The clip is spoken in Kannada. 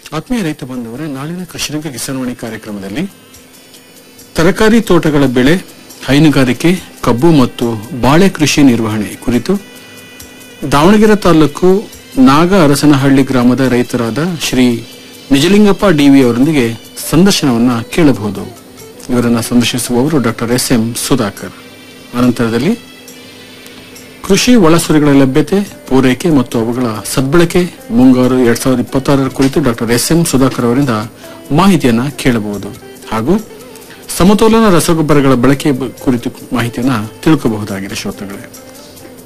ಆತ್ಮೀಯ ರೈತ ಬಂಧುವರೇ ನಾಳಿನ ಕೃಷಿರಂಗ ಕಿಸಾನ್ವಾಣಿ ಕಾರ್ಯಕ್ರಮದಲ್ಲಿ ತರಕಾರಿ ತೋಟಗಳ ಬೆಳೆ ಹೈನುಗಾರಿಕೆ ಕಬ್ಬು ಮತ್ತು ಬಾಳೆ ಕೃಷಿ ನಿರ್ವಹಣೆ ಕುರಿತು ದಾವಣಗೆರೆ ತಾಲೂಕು ನಾಗ ಅರಸನಹಳ್ಳಿ ಗ್ರಾಮದ ರೈತರಾದ ಶ್ರೀ ನಿಜಲಿಂಗಪ್ಪ ಡಿವಿ ಅವರೊಂದಿಗೆ ಸಂದರ್ಶನವನ್ನ ಕೇಳಬಹುದು ಇವರನ್ನ ಸಂದರ್ಶಿಸುವವರು ಡಾಕ್ಟರ್ ಎಸ್ ಎಂ ಸುಧಾಕರ್ ಅನಂತರದಲ್ಲಿ ಕೃಷಿ ಒಳಸುರಿಗಳ ಲಭ್ಯತೆ ಪೂರೈಕೆ ಮತ್ತು ಅವುಗಳ ಸದ್ಬಳಕೆ ಮುಂಗಾರು ಎರಡ್ ಸಾವಿರದ ಇಪ್ಪತ್ತಾರರ ಕುರಿತು ಡಾಕ್ಟರ್ ಎಸ್ ಎಂ ಸುಧಾಕರ್ ಅವರಿಂದ ಮಾಹಿತಿಯನ್ನ ಕೇಳಬಹುದು ಹಾಗೂ ಸಮತೋಲನ ರಸಗೊಬ್ಬರಗಳ ಬಳಕೆ ಬ- ಕುರಿತು ಮಾಹಿತಿಯನ್ನ ತಿಳ್ಕಬಹುದಾಗಿದೆ ಶ್ರೋತೃಗಳೇ